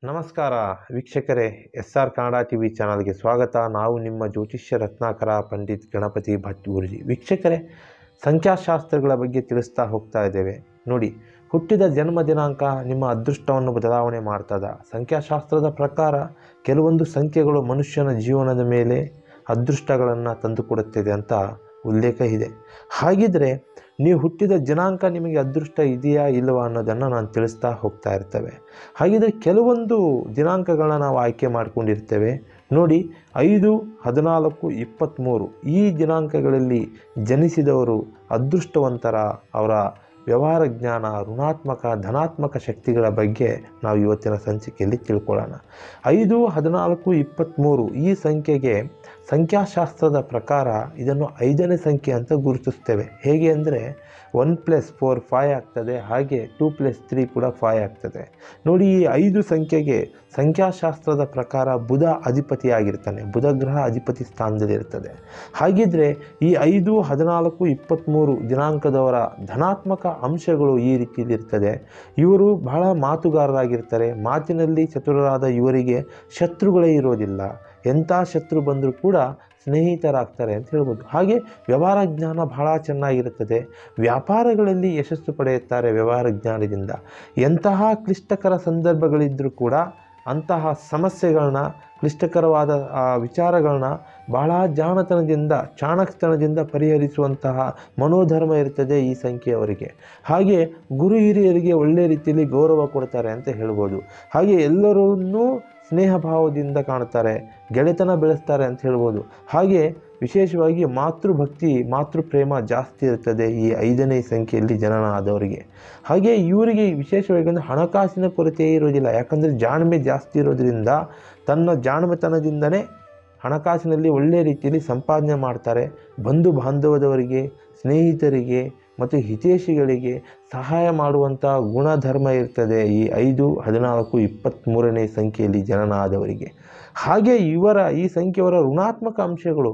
ನಮಸ್ಕಾರ ವೀಕ್ಷಕರೇ S R Kannada T V ಚಾನಲ್ಗೆ ಸ್ವಾಗತ ನಾವು ನಿಮ್ಮ ಜ್ಯೋತಿಷ್ಯ ರತ್ನಾಕರ ಪಂಡಿತ್ ಗಣಪತಿ ಭಟ್ ಗುರುಜಿ ವೀಕ್ಷಕರೇ ಸಂಖ್ಯಾಶಾಸ್ತ್ರಗಳ ಬಗ್ಗೆ ತಿಳಿಸ್ತಾ ಹೋಗ್ತಾ ಇದ್ದೇವೆ ನೋಡಿ ಹುಟ್ಟಿದ ಜನ್ಮ ದಿನಾಂಕ ನಿಮ್ಮ ಅದೃಷ್ಟವನ್ನು ಬದಲಾವಣೆ ಮಾಡ್ತದ ಸಂಖ್ಯಾಶಾಸ್ತ್ರದ ಪ್ರಕಾರ ಕೆಲವೊಂದು ಸಂಖ್ಯೆಗಳು ಮನುಷ್ಯನ ಜೀವನದ ಮೇಲೆ ಅದೃಷ್ಟಗಳನ್ನು ತಂದುಕೊಡುತ್ತಿದೆ ಅಂತ ಉಲ್ಲೇಖ ಇದೆ ಹಾಗಿದ್ರೆ ನೀವು ಹುಟ್ಟಿದ ಜನಾಂಕ ನಿಮಗೆ ಅದೃಷ್ಟ ಇದೆಯಾ ಇಲ್ಲವಾ ಅನ್ನೋದನ್ನು ನಾನು ತಿಳಿಸ್ತಾ ಹೋಗ್ತಾ ಇರ್ತೇವೆ ಹಾಗಿದ್ರೆ ಕೆಲವೊಂದು ದಿನಾಂಕಗಳನ್ನ ನಾವು ಆಯ್ಕೆ ಮಾಡ್ಕೊಂಡಿರ್ತೇವೆ ನೋಡಿ ಐದು ಹದಿನಾಲ್ಕು ಇಪ್ಪತ್ತ್ಮೂರು ಈ ದಿನಾಂಕಗಳಲ್ಲಿ ಜನಿಸಿದವರು ಅದೃಷ್ಟವಂತರ ಅವರ ವ್ಯವಹಾರ ಜ್ಞಾನ ಋಣಾತ್ಮಕ ಧನಾತ್ಮಕ ಶಕ್ತಿಗಳ ಬಗ್ಗೆ ನಾವು ಇವತ್ತಿನ ಸಂಚಿಕೆಯಲ್ಲಿ ತಿಳ್ಕೊಳ್ಳೋಣ ಐದು ಹದಿನಾಲ್ಕು ಇಪ್ಪತ್ತ್ಮೂರು ಈ ಸಂಖ್ಯೆಗೆ ಸಂಖ್ಯಾಶಾಸ್ತ್ರದ ಪ್ರಕಾರ ಇದನ್ನು ಐದನೇ ಸಂಖ್ಯೆ ಅಂತ ಗುರುತಿಸ್ತೇವೆ ಹೇಗೆ ಅಂದರೆ ಒನ್ ಪ್ಲಸ್ ಫೋರ್ ಫೈ ಆಗ್ತದೆ ಹಾಗೆ ಟೂ ಪ್ಲಸ್ ತ್ರೀ ಕೂಡ ಫೈ ಆಗ್ತದೆ ನೋಡಿ ಈ ಐದು ಸಂಖ್ಯೆಗೆ ಸಂಖ್ಯಾಶಾಸ್ತ್ರದ ಪ್ರಕಾರ ಬುಧ ಅಧಿಪತಿಯಾಗಿರ್ತಾನೆ ಬುಧ ಗ್ರಹ ಅಧಿಪತಿ ಸ್ಥಾನದಲ್ಲಿ ಇರ್ತದೆ ಹಾಗಿದ್ರೆ ಈ ಐದು ಹದಿನಾಲ್ಕು ಇಪ್ಪತ್ತ್ಮೂರು ದಿನಾಂಕದವರ ಧನಾತ್ಮಕ ಅಂಶಗಳು ಈ ರೀತಿಯಲ್ಲಿ ಇರ್ತದೆ ಇವರು ಬಹಳ ಮಾತುಗಾರರಾಗಿರ್ತಾರೆ ಮಾತಿನಲ್ಲಿ ಚತುರರಾದ ಇವರಿಗೆ ಶತ್ರುಗಳೇ ಇರೋದಿಲ್ಲ ಎಂಥ ಶತ್ರು ಬಂದರೂ ಕೂಡ ಸ್ನೇಹಿತರಾಗ್ತಾರೆ ಅಂತ ಹೇಳ್ಬೋದು ಹಾಗೆ ವ್ಯವಹಾರ ಜ್ಞಾನ ಬಹಳ ಚೆನ್ನಾಗಿರುತ್ತದೆ ವ್ಯಾಪಾರಗಳಲ್ಲಿ ಯಶಸ್ಸು ಪಡೆಯುತ್ತಾರೆ ವ್ಯವಹಾರ ಜ್ಞಾನದಿಂದ ಎಂತಹ ಕ್ಲಿಷ್ಟಕರ ಸಂದರ್ಭಗಳಿದ್ದರೂ ಕೂಡ ಅಂತಹ ಸಮಸ್ಯೆಗಳನ್ನ ಕ್ಲಿಷ್ಟಕರವಾದ ಆ, ವಿಚಾರಗಳನ್ನ ಬಹಳ ಜಾಣತನದಿಂದ ಚಾಣಕ್ಯತನದಿಂದ ಪರಿಹರಿಸುವಂತಹ ಮನೋಧರ್ಮ ಇರ್ತದೆ ಈ ಸಂಖ್ಯೆಯವರಿಗೆ ಹಾಗೆ ಗುರು ಹಿರಿಯರಿಗೆ ಒಳ್ಳೆಯ ರೀತಿಯಲ್ಲಿ ಗೌರವ ಕೊಡ್ತಾರೆ ಅಂತ ಹೇಳ್ಬೋದು ಹಾಗೆ ಎಲ್ಲರನ್ನೂ ಸ್ನೇಹ ಭಾವದಿಂದ ಕಾಣ್ತಾರೆ ಗೆಳೆತನ ಬೆಳೆಸ್ತಾರೆ ಅಂತ ಹೇಳ್ಬೋದು ಹಾಗೆ ವಿಶೇಷವಾಗಿ ಮಾತೃಭಕ್ತಿ ಮಾತೃ ಪ್ರೇಮ ಜಾಸ್ತಿ ಇರ್ತದೆ ಈ ಐದನೇ ಸಂಖ್ಯೆಯಲ್ಲಿ ಜನನ ಆದವರಿಗೆ ಹಾಗೆ ಇವರಿಗೆ ವಿಶೇಷವಾಗಿ ಒಂದು ಹಣಕಾಸಿನ ಕೊರತೆ ಇರೋದಿಲ್ಲ ಯಾಕಂದರೆ ಜಾಣ್ಮೆ ಜಾಸ್ತಿ ಇರೋದ್ರಿಂದ ತನ್ನ ಜಾಣ್ಮೆತನದಿಂದನೇ ಹಣಕಾಸಿನಲ್ಲಿ ಒಳ್ಳೆಯ ರೀತಿಯಲ್ಲಿ ಸಂಪಾದನೆ ಮಾಡ್ತಾರೆ ಬಂಧು ಬಾಂಧವದವರಿಗೆ ಸ್ನೇಹಿತರಿಗೆ ಮತ್ತು ಹಿತೈಷಿಗಳಿಗೆ ಸಹಾಯ ಮಾಡುವಂಥ ಗುಣಧರ್ಮ ಇರ್ತದೆ ಈ ಐದು ಹದಿನಾಲ್ಕು ಇಪ್ಪತ್ತ್ಮೂರನೇ ಸಂಖ್ಯೆಯಲ್ಲಿ ಜನನ ಆದವರಿಗೆ ಹಾಗೆ ಇವರ ಈ ಸಂಖ್ಯೆಯವರ ಋಣಾತ್ಮಕ ಅಂಶಗಳು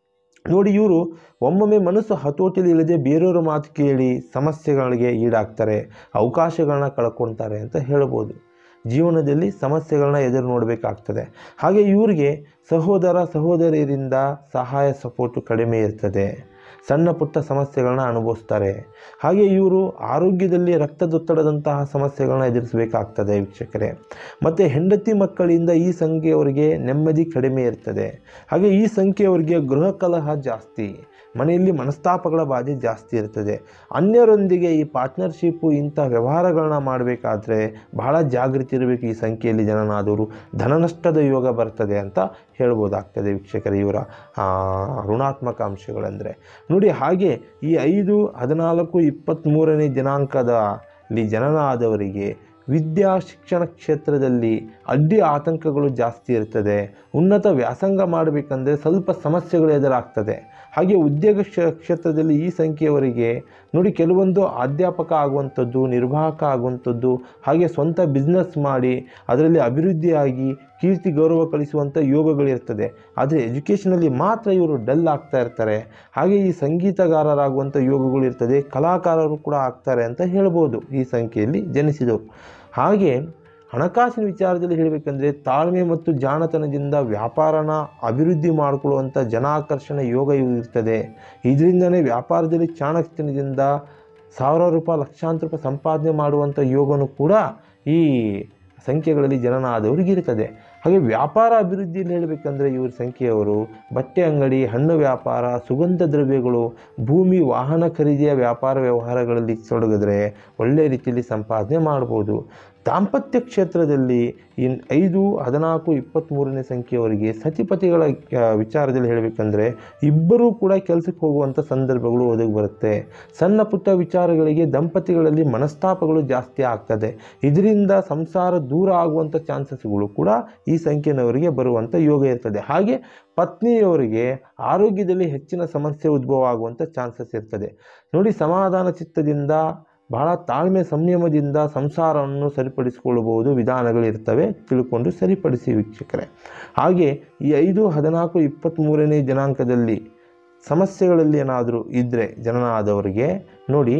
ನೋಡಿ ಇವರು ಒಮ್ಮೊಮ್ಮೆ ಮನಸ್ಸು ಹತೋಟಿಲಿ ಇಲ್ಲದೆ ಬೇರೆಯವರ ಮಾತು ಕೇಳಿ ಸಮಸ್ಯೆಗಳಿಗೆ ಈಡಾಗ್ತಾರೆ ಅವಕಾಶಗಳನ್ನ ಕಳ್ಕೊಳ್ತಾರೆ ಅಂತ ಹೇಳ್ಬೋದು ಜೀವನದಲ್ಲಿ ಸಮಸ್ಯೆಗಳನ್ನ ಎದುರು ನೋಡಬೇಕಾಗ್ತದೆ ಹಾಗೆ ಇವರಿಗೆ ಸಹೋದರ ಸಹೋದರಿಯರಿಂದ ಸಹಾಯ ಸಪೋರ್ಟು ಕಡಿಮೆ ಇರ್ತದೆ ಸಣ್ಣ ಪುಟ್ಟ ಸಮಸ್ಯೆಗಳನ್ನ ಅನುಭವಿಸ್ತಾರೆ ಹಾಗೆ ಇವರು ಆರೋಗ್ಯದಲ್ಲಿ ರಕ್ತದೊತ್ತಡದಂತಹ ಸಮಸ್ಯೆಗಳನ್ನ ಎದುರಿಸಬೇಕಾಗ್ತದೆ ವೀಕ್ಷಕರೇ ಮತ್ತು ಹೆಂಡತಿ ಮಕ್ಕಳಿಂದ ಈ ಸಂಖ್ಯೆಯವರಿಗೆ ನೆಮ್ಮದಿ ಕಡಿಮೆ ಇರ್ತದೆ ಹಾಗೆ ಈ ಸಂಖ್ಯೆಯವರಿಗೆ ಗೃಹ ಕಲಹ ಜಾಸ್ತಿ ಮನೆಯಲ್ಲಿ ಮನಸ್ತಾಪಗಳ ಬಾಧೆ ಜಾಸ್ತಿ ಇರ್ತದೆ ಅನ್ಯರೊಂದಿಗೆ ಈ ಪಾರ್ಟ್ನರ್ಶಿಪ್ಪು ಇಂಥ ವ್ಯವಹಾರಗಳನ್ನ ಮಾಡಬೇಕಾದ್ರೆ ಬಹಳ ಜಾಗೃತಿ ಇರಬೇಕು ಈ ಸಂಖ್ಯೆಯಲ್ಲಿ ಜನನಾದವರು ಧನನಷ್ಟದ ಯೋಗ ಬರ್ತದೆ ಅಂತ ಹೇಳ್ಬೋದಾಗ್ತದೆ ವೀಕ್ಷಕರೇ ಇವರ ಆ, ಋಣಾತ್ಮಕ ಅಂಶಗಳಂದರೆ ನೋಡಿ ಹಾಗೆ ಈ ಐದು ಹದಿನಾಲ್ಕು ಇಪ್ಪತ್ತ್ಮೂರನೇ ದಿನಾಂಕದಲ್ಲಿ ಜನನ ಆದವರಿಗೆ ವಿದ್ಯಾ ಶಿಕ್ಷಣ ಕ್ಷೇತ್ರದಲ್ಲಿ ಅಡ್ಡಿ ಆತಂಕಗಳು ಜಾಸ್ತಿ ಇರ್ತದೆ ಉನ್ನತ ವ್ಯಾಸಂಗ ಮಾಡಬೇಕಂದ್ರೆ ಸ್ವಲ್ಪ ಸಮಸ್ಯೆಗಳು ಎದುರಾಗ್ತದೆ ಹಾಗೆ ಉದ್ಯೋಗ ಕ್ಷ- ಕ್ಷೇತ್ರದಲ್ಲಿ ಈ ಸಂಖ್ಯೆಯವರಿಗೆ ನೋಡಿ ಕೆಲವೊಂದು ಅಧ್ಯಾಪಕ ಆಗುವಂಥದ್ದು ನಿರ್ವಾಹಕ ಆಗುವಂಥದ್ದು ಹಾಗೆ ಸ್ವಂತ ಬಿಸ್ನೆಸ್ ಮಾಡಿ ಅದರಲ್ಲಿ ಅಭಿವೃದ್ಧಿಯಾಗಿ ಕೀರ್ತಿ ಗೌರವ ಕಳಿಸುವಂಥ ಯೋಗಗಳಿರ್ತದೆ ಆದರೆ ಎಜುಕೇಷನಲ್ಲಿ ಮಾತ್ರ ಇವರು ಡಲ್ ಆಗ್ತಾ ಇರ್ತಾರೆ ಹಾಗೆ ಈ ಸಂಗೀತಗಾರರಾಗುವಂಥ ಯೋಗಗಳು ಇರ್ತದೆ ಕಲಾಕಾರರು ಕೂಡ ಆಗ್ತಾರೆ ಅಂತ ಹೇಳ್ಬೋದು ಈ ಸಂಖ್ಯೆಯಲ್ಲಿ ಜನಿಸಿದವರು ಹಾಗೆ ಹಣಕಾಸಿನ ವಿಚಾರದಲ್ಲಿ ಹೇಳಬೇಕಂದ್ರೆ ತಾಳ್ಮೆ ಮತ್ತು ಜಾಣತನದಿಂದ ವ್ಯಾಪಾರನ ಅಭಿವೃದ್ಧಿ ಮಾಡಿಕೊಳ್ಳುವಂಥ ಜನಾಕರ್ಷಣ ಯೋಗ ಇವು ಇರ್ತದೆ ಇದರಿಂದನೇ ವ್ಯಾಪಾರದಲ್ಲಿ ಚಾಣಕ್ಯತನದಿಂದ ಸಾವಿರಾರು ರೂಪಾಯಿ ಲಕ್ಷಾಂತರ ರೂಪಾಯಿ ಸಂಪಾದನೆ ಮಾಡುವಂಥ ಯೋಗನೂ ಕೂಡ ಈ ಸಂಖ್ಯೆಗಳಲ್ಲಿ ಜನನ ಆದವರಿಗೆ ಇರ್ತದೆ ಹಾಗೆ ವ್ಯಾಪಾರ ಅಭಿವೃದ್ಧಿಯಲ್ಲಿ ಹೇಳಬೇಕಂದ್ರೆ ಇವ್ರ ಸಂಖ್ಯೆಯವರು ಬಟ್ಟೆ ಅಂಗಡಿ ಹಣ್ಣು ವ್ಯಾಪಾರ ಸುಗಂಧ ದ್ರವ್ಯಗಳು ಭೂಮಿ ವಾಹನ ಖರೀದಿಯ ವ್ಯಾಪಾರ ವ್ಯವಹಾರಗಳಲ್ಲಿ ತೊಡಗಿದ್ರೆ ಒಳ್ಳೆಯ ರೀತಿಯಲ್ಲಿ ಸಂಪಾದನೆ ಮಾಡ್ಬೋದು ದಾಂಪತ್ಯ ಕ್ಷೇತ್ರದಲ್ಲಿ ಇನ್ ಐದು ಹದಿನಾಲ್ಕು ಇಪ್ಪತ್ತ್ಮೂರನೇ ಸಂಖ್ಯೆಯವರಿಗೆ ಸತಿಪತಿಗಳ ಆ, ವಿಚಾರದಲ್ಲಿ ಹೇಳಬೇಕಂದ್ರೆ ಇಬ್ಬರೂ ಕೂಡ ಕೆಲಸಕ್ಕೆ ಹೋಗುವಂಥ ಸಂದರ್ಭಗಳು ಒದಗಿ ಬರುತ್ತೆ ಸಣ್ಣ ಪುಟ್ಟ ವಿಚಾರಗಳಿಗೆ ದಂಪತಿಗಳಲ್ಲಿ ಮನಸ್ತಾಪಗಳು ಜಾಸ್ತಿ ಆಗ್ತದೆ ಇದರಿಂದ ಸಂಸಾರ ದೂರ ಆಗುವಂಥ ಚಾನ್ಸಸ್ಗಳು ಕೂಡ ಈ ಸಂಖ್ಯೆನವರಿಗೆ ಬರುವಂಥ ಯೋಗ ಇರ್ತದೆ ಹಾಗೆ ಪತ್ನಿಯವರಿಗೆ ಆರೋಗ್ಯದಲ್ಲಿ ಹೆಚ್ಚಿನ ಸಮಸ್ಯೆ ಉದ್ಭವ ಆಗುವಂಥ ಚಾನ್ಸಸ್ ಇರ್ತದೆ ನೋಡಿ ಸಮಾಧಾನ ಚಿತ್ತದಿಂದ ಬಹಳ ತಾಳ್ಮೆ ಸಂಯಮದಿಂದ ಸಂಸಾರವನ್ನು ಸರಿಪಡಿಸಿಕೊಳ್ಳಬಹುದು ವಿಧಾನಗಳಿರ್ತವೆ ತಿಳ್ಕೊಂಡು ಸರಿಪಡಿಸಿ ವೀಕ್ಷಕರೇ ಹಾಗೆ ಈ ಐದು ಹದಿನಾಲ್ಕು ಇಪ್ಪತ್ತ್ಮೂರನೇ ದಿನಾಂಕದಲ್ಲಿ ಸಮಸ್ಯೆಗಳಲ್ಲಿ ಏನಾದರೂ ಇದ್ದರೆ ಜನನ ಆದವರಿಗೆ ನೋಡಿ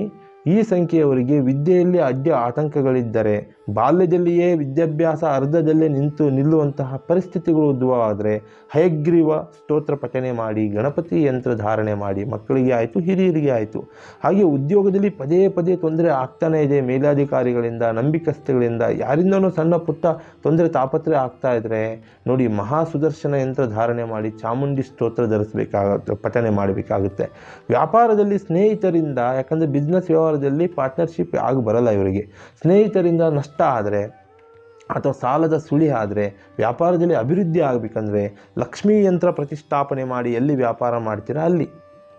ಈ ಸಂಖ್ಯೆಯವರಿಗೆ ವಿದ್ಯೆಯಲ್ಲಿ ಅಡ್ಡ ಆತಂಕಗಳಿದ್ದರೆ ಬಾಲ್ಯದಲ್ಲಿಯೇ ವಿದ್ಯಾಭ್ಯಾಸ ಅರ್ಧದಲ್ಲೇ ನಿಂತು ನಿಲ್ಲುವಂತಹ ಪರಿಸ್ಥಿತಿಗಳು ಉದ್ಭವ ಆದರೆ ಹಯಗ್ರೀವ ಸ್ತೋತ್ರ ಪಠನೆ ಮಾಡಿ ಗಣಪತಿ ಯಂತ್ರ ಧಾರಣೆ ಮಾಡಿ ಮಕ್ಕಳಿಗೆ ಆಯಿತು ಹಿರಿಯರಿಗೆ ಆಯಿತು ಹಾಗೆ ಉದ್ಯೋಗದಲ್ಲಿ ಪದೇ ಪದೇ ತೊಂದರೆ ಆಗ್ತಾನೇ ಇದೆ ಮೇಲಾಧಿಕಾರಿಗಳಿಂದ ನಂಬಿಕಸ್ಥಗಳಿಂದ ಯಾರಿಂದನೂ ಸಣ್ಣ ಪುಟ್ಟ ತೊಂದರೆ ತಾಪತ್ರೆ ಆಗ್ತಾ ಇದ್ರೆ ನೋಡಿ ಮಹಾ ಸುದರ್ಶನ ಯಂತ್ರ ಧಾರಣೆ ಮಾಡಿ ಚಾಮುಂಡಿ ಸ್ತೋತ್ರ ಧರಿಸಬೇಕಾಗುತ್ತೆ ಪಠನೆ ಮಾಡಬೇಕಾಗುತ್ತೆ ವ್ಯಾಪಾರದಲ್ಲಿ ಸ್ನೇಹಿತರಿಂದ ಯಾಕಂದರೆ ಬಿಸ್ನೆಸ್ ವ್ಯವಹಾರದಲ್ಲಿ ಪಾರ್ಟ್ನರ್ಶಿಪ್ ಆಗಿ ಬರಲ್ಲ ಇವರಿಗೆ ಸ್ನೇಹಿತರಿಂದ ನಷ್ಟ ಆದರೆ ಅಥವಾ ಸಾಲದ ಸುಳಿ ಆದರೆ ವ್ಯಾಪಾರದಲ್ಲಿ ಅಭಿವೃದ್ಧಿ ಆಗಬೇಕಂದ್ರೆ ಲಕ್ಷ್ಮೀ ಯಂತ್ರ ಪ್ರತಿಷ್ಠಾಪನೆ ಮಾಡಿ ಎಲ್ಲಿ ವ್ಯಾಪಾರ ಮಾಡ್ತೀರಾ ಅಲ್ಲಿ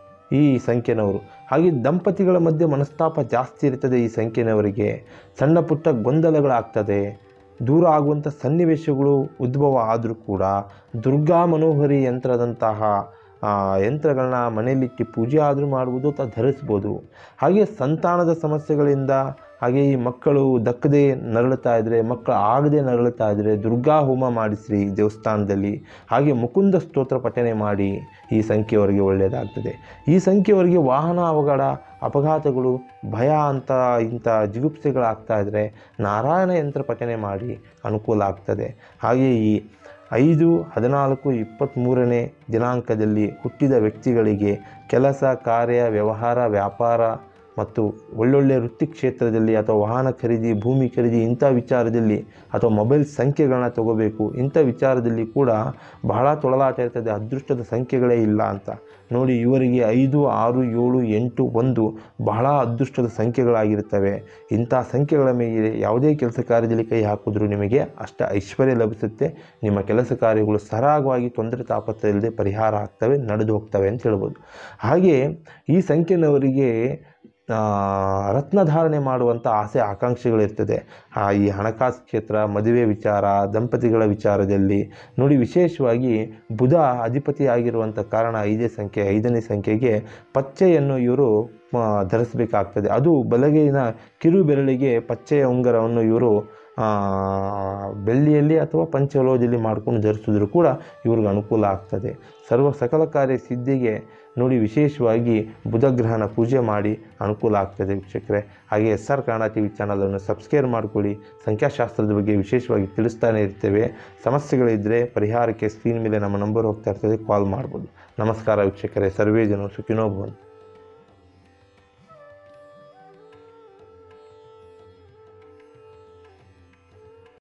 ಈ ಸಂಖ್ಯೆನವರು ಹಾಗೆ ದಂಪತಿಗಳ ಮಧ್ಯೆ ಮನಸ್ತಾಪ ಜಾಸ್ತಿ ಇರ್ತದೆ ಈ ಸಂಖ್ಯೆನವರಿಗೆ ಸಣ್ಣ ಪುಟ್ಟ ಗೊಂದಲಗಳಾಗ್ತದೆ ದೂರ ಆಗುವಂಥ ಸನ್ನಿವೇಶಗಳು ಉದ್ಭವ ಆದರೂ ಕೂಡ ದುರ್ಗಾ ಮನೋಹರಿ ಯಂತ್ರದಂತಹ ಆ, ಯಂತ್ರಗಳನ್ನ ಮನೆಯಲ್ಲಿಟ್ಟು ಪೂಜೆ ಆದರೂ ಮಾಡ್ಬೋದು ಅಥವಾ ಧರಿಸ್ಬೋದು ಹಾಗೆ ಸಂತಾನದ ಸಮಸ್ಯೆಗಳಿಂದ ಹಾಗೆ ಈ ಮಕ್ಕಳು ದಕ್ಕದೆ ನರಳುತ್ತಾ ಇದ್ದರೆ ಮಕ್ಕಳು ಆಗದೆ ನರಳುತ್ತಾ ಇದ್ದರೆ ದುರ್ಗಾ ಹೋಮ ಮಾಡಿಸ್ರಿ ದೇವಸ್ಥಾನದಲ್ಲಿ ಹಾಗೆ ಮುಕುಂದ ಸ್ತೋತ್ರ ಪಠನೆ ಮಾಡಿ ಈ ಸಂಖ್ಯೆಯವರಿಗೆ ಒಳ್ಳೆಯದಾಗ್ತದೆ ಈ ಸಂಖ್ಯೆಯವರಿಗೆ ವಾಹನ ಅವಘಡ ಅಪಘಾತಗಳು ಭಯ ಅಂತ ಇಂಥ ಜಿಗುಪ್ಸೆಗಳಾಗ್ತಾ ಇದ್ದರೆ ನಾರಾಯಣ ಯಂತ್ರ ಪಠನೆ ಮಾಡಿ ಅನುಕೂಲ ಆಗ್ತದೆ ಹಾಗೆ ಈ ಐದು ಹದಿನಾಲ್ಕು ಇಪ್ಪತ್ತ್ಮೂರನೇ ದಿನಾಂಕದಲ್ಲಿ ಹುಟ್ಟಿದ ವ್ಯಕ್ತಿಗಳಿಗೆ ಕೆಲಸ ಕಾರ್ಯ ವ್ಯವಹಾರ ವ್ಯಾಪಾರ ಮತ್ತು ಒಳ್ಳೊಳ್ಳೆ ವೃತ್ತಿ ಕ್ಷೇತ್ರದಲ್ಲಿ ಅಥವಾ ವಾಹನ ಖರೀದಿ ಭೂಮಿ ಖರೀದಿ ಇಂಥ ವಿಚಾರದಲ್ಲಿ ಅಥವಾ ಮೊಬೈಲ್ ಸಂಖ್ಯೆಗಳನ್ನ ತಗೋಬೇಕು ಇಂಥ ವಿಚಾರದಲ್ಲಿ ಕೂಡ ಬಹಳ ತೊಳಲಾಟ ಇರ್ತದೆ ಅದೃಷ್ಟದ ಸಂಖ್ಯೆಗಳೇ ಇಲ್ಲ ಅಂತ ನೋಡಿ ಇವರಿಗೆ ಐದು ಆರು ಏಳು ಎಂಟು ಒಂದು ಬಹಳ ಅದೃಷ್ಟದ ಸಂಖ್ಯೆಗಳಾಗಿರ್ತವೆ ಇಂಥ ಸಂಖ್ಯೆಗಳ ಮೇಲೆ ಯಾವುದೇ ಕೆಲಸ ಕಾರ್ಯದಲ್ಲಿ ಕೈ ಹಾಕಿದ್ರೂ ನಿಮಗೆ ಅಷ್ಟ ಐಶ್ವರ್ಯ ಲಭಿಸುತ್ತೆ ನಿಮ್ಮ ಕೆಲಸ ಕಾರ್ಯಗಳು ಸರಾಗವಾಗಿ ತೊಂದರೆ ತಾಪತ್ರ ಇಲ್ಲದೆ ಪರಿಹಾರ ಆಗ್ತವೆ ನಡೆದು ಹೋಗ್ತವೆ ಅಂತ ಹೇಳ್ಬೋದು ಹಾಗೆ ಈ ಸಂಖ್ಯೆನವರಿಗೆ ಆ, ರತ್ನಧಾರಣೆ ಮಾಡುವಂಥ ಆಸೆ ಆಕಾಂಕ್ಷೆಗಳಿರ್ತದೆ ಆ, ಈ ಹಣಕಾಸು ಕ್ಷೇತ್ರ ಮದುವೆ ವಿಚಾರ ದಂಪತಿಗಳ ವಿಚಾರದಲ್ಲಿ ನೋಡಿ ವಿಶೇಷವಾಗಿ ಬುಧ ಅಧಿಪತಿ ಆಗಿರುವಂಥ ಕಾರಣ ಐದೇ ಸಂಖ್ಯೆ ಐದನೇ ಸಂಖ್ಯೆಗೆ ಪಚ್ಚೆಯನ್ನು ಇವರು ಆ, ಧರಿಸಬೇಕಾಗ್ತದೆ ಅದು ಬಲಗೈನ ಕಿರು ಬೆರಳಿಗೆ ಪಚ್ಚೆಯ ಉಂಗುರವನ್ನು ಇವರು ಆ, ಬೆಳ್ಳಿಯಲ್ಲಿ ಅಥವಾ ಪಂಚಲೋಹದಲ್ಲಿ ಮಾಡ್ಕೊಂಡು ಧರಿಸಿದ್ರು ಕೂಡ ಇವ್ರಿಗೆ ಅನುಕೂಲ ಆಗ್ತದೆ ಸರ್ವ ಸಕಲ ಕಾರ್ಯ ಸಿದ್ಧಿಗೆ ನೋಡಿ ವಿಶೇಷವಾಗಿ ಬುಧಗ್ರಹನ ಪೂಜೆ ಮಾಡಿ ಅನುಕೂಲ ಆಗ್ತದೆ ವೀಕ್ಷಕರೇ ಹಾಗೆ S R Kannada T V ಚಾನಲನ್ನು ಸಬ್ಸ್ಕ್ರೈಬ್ ಮಾಡ್ಕೊಳ್ಳಿ ಸಂಖ್ಯಾಶಾಸ್ತ್ರದ ಬಗ್ಗೆ ವಿಶೇಷವಾಗಿ ತಿಳಿಸ್ತಾನೆ ಇರ್ತೇವೆ ಸಮಸ್ಯೆಗಳಿದ್ದರೆ ಪರಿಹಾರಕ್ಕೆ ಸ್ಕ್ರೀನ್ ಮೇಲೆ ನಮ್ಮ ನಂಬರ್ ಹೋಗ್ತಾ ಇರ್ತದೆ ಕಾಲ್ ಮಾಡ್ಬೋದು ನಮಸ್ಕಾರ ವೀಕ್ಷಕರೇ ಸರ್ವೇ ಜನ ಸುಖಿನೋ ಭವಂತು